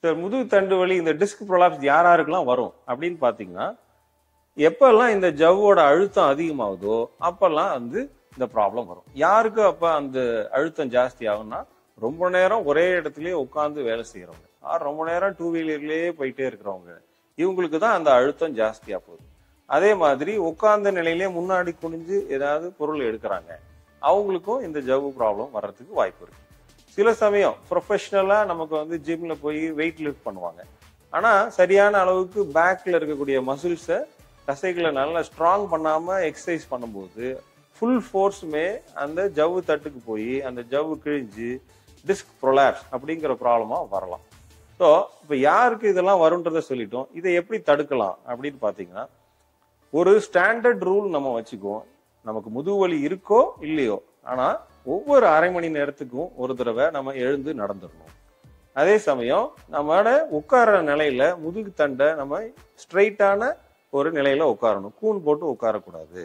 sir முதுகு தண்டு வலி இந்த டிஸ்க் ப்ரொலாப்ஸ் யார் யாருக்கெல்லாம் வரும் அப்படின்னு பாத்தீங்கன்னா எப்பெல்லாம் இந்த ஜவ்வோட அழுத்தம் அதிகமாகுதோ அப்பெல்லாம் வந்து இந்த ப்ராப்ளம் வரும் யாருக்கு அப்ப அந்த அழுத்தம் ஜாஸ்தி ஆகும்னா ரொம்ப நேரம் ஒரே இடத்துலயே உட்காந்து வேலை செய்யறவங்க ஆர் ரொம்ப நேரம் டூ வீலர்லயே போயிட்டே இருக்கிறவங்க இவங்களுக்கு தான் அந்த அழுத்தம் ஜாஸ்தியா போகுது அதே மாதிரி உட்கார்ந்த நிலையிலே முன்னாடி குனிஞ்சு ஏதாவது பொருள் எடுக்கிறாங்க அவங்களுக்கும் இந்த ஜவ்வு ப்ராப்ளம் வர்றதுக்கு வாய்ப்பு இருக்கு சில சமயம் ப்ரொஃபஷனலா நமக்கு வந்து ஜிம்ல போய் வெயிட் லிஃப்ட் பண்ணுவாங்க ஆனா சரியான அளவுக்கு பேக்ல இருக்கக்கூடிய மசில்ஸை தசைகளை நல்லா ஸ்ட்ராங் பண்ணாம எக்ஸசைஸ் பண்ணும்போது ஃபுல் ஃபோர்ஸுமே அந்த ஜவ்வு தட்டுக்கு போய் அந்த ஜவ்வு கிழிஞ்சு டிஸ்க் ப்ரொலாப்ஸ் அப்படிங்கிற ப்ராப்ளமா வரலாம் ஸோ இப்போ யாருக்கு இதெல்லாம் வரும்ன்றத சொல்லிட்டோம் இதை எப்படி தடுக்கலாம் அப்படின்னு பார்த்தீங்கன்னா ஒரு ஸ்டாண்டர்ட் ரூல் நம்ம வச்சுக்குவோம் நமக்கு முதுகுவலி இருக்கோ இல்லையோ ஆனா ஒவ்வொரு அரை மணி நேரத்துக்கும் ஒரு தடவை நம்ம எழுந்து நடந்துடணும் அதே சமயம் நம்மளோட உட்கார்ற நிலையில முதுகு தண்டை நம்ம ஸ்ட்ரைட்டான ஒரு நிலையில உட்காரணும் கூன் போட்டு உட்காரக்கூடாது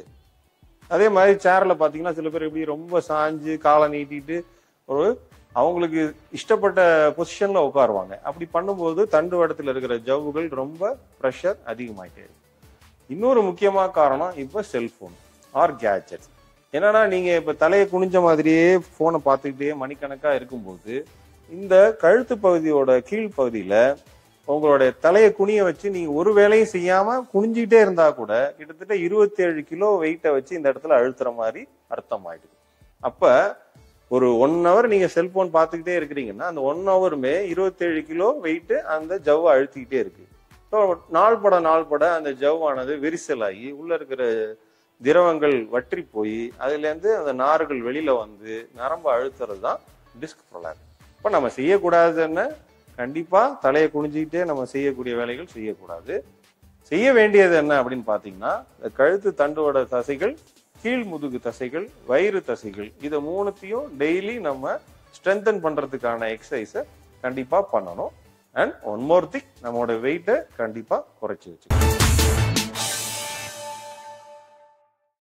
அதே மாதிரி சேர்ல பாத்தீங்கன்னா சில பேர் எப்படி ரொம்ப சாஞ்சு காலை நீட்டிட்டு ஒரு அவங்களுக்கு இஷ்டப்பட்ட பொசிஷன்ல உட்காருவாங்க அப்படி பண்ணும்போது தண்டு வடத்துல இருக்கிற ஜவ்வுகள் ரொம்ப ப்ரெஷர் அதிகமாயிட்டே இருக்கு இன்னொரு முக்கியமான காரணம் இப்ப செல்போன் ஆர் கேஜெட்ஸ் என்னன்னா நீங்க இப்ப தலையை குனிஞ்ச மாதிரியே போனை பார்த்துக்கிட்டே மணிக்கணக்கா இருக்கும்போது இந்த கழுத்து பகுதியோட கீழ் பகுதியில உங்களுடைய தலையை குனிய வச்சு நீங்க ஒரு வேலையும் செய்யாம குனிஞ்சிக்கிட்டே இருந்தா கூட கிட்டத்தட்ட இருபத்தி ஏழு கிலோ வெயிட்டை வச்சு இந்த இடத்துல அழுத்துற மாதிரி அர்த்தம் ஆயிடுது அப்ப ஒரு ஒன் ஹவர் நீங்க செல்போன் பார்த்துக்கிட்டே இருக்கிறீங்கன்னா அந்த ஒன் ஹவருமே இருபத்தேழு கிலோ வெயிட் அந்த ஜவ்வை அழுத்திக்கிட்டே இருக்கு ஸோ நாள் பட நாள் பட அந்த ஜவ்வானது விரிசலாகி உள்ள இருக்கிற திரவங்கள் வற்றி போய் அதுல இருந்து அந்த நார்கள் வெளியில வந்து நரம்பு அழுத்துறது தான் டிஸ்க் ப்ரொலாப் இப்போ நம்ம செய்யக்கூடாதுன்னு கண்டிப்பா தலையை குனிஞ்சிக்கிட்டே நம்ம செய்யக்கூடிய வேலைகள் செய்யக்கூடாது செய்ய வேண்டியது என்ன அப்படின்னு பாத்தீங்கன்னா இந்த கழுத்து தண்டுவோட தசைகள் கீழ் முதுகு தசைகள் வயிறு தசைகள் இதை மூணுத்தையும் டெய்லி நம்ம ஸ்ட்ரென்தன் பண்றதுக்கான எக்ஸசைஸை கண்டிப்பா பண்ணணும் அண்ட் ஒன் மோர் திங் நம்மளோட வெயிட்டை கண்டிப்பா குறைச்சி வச்சுக்கணும்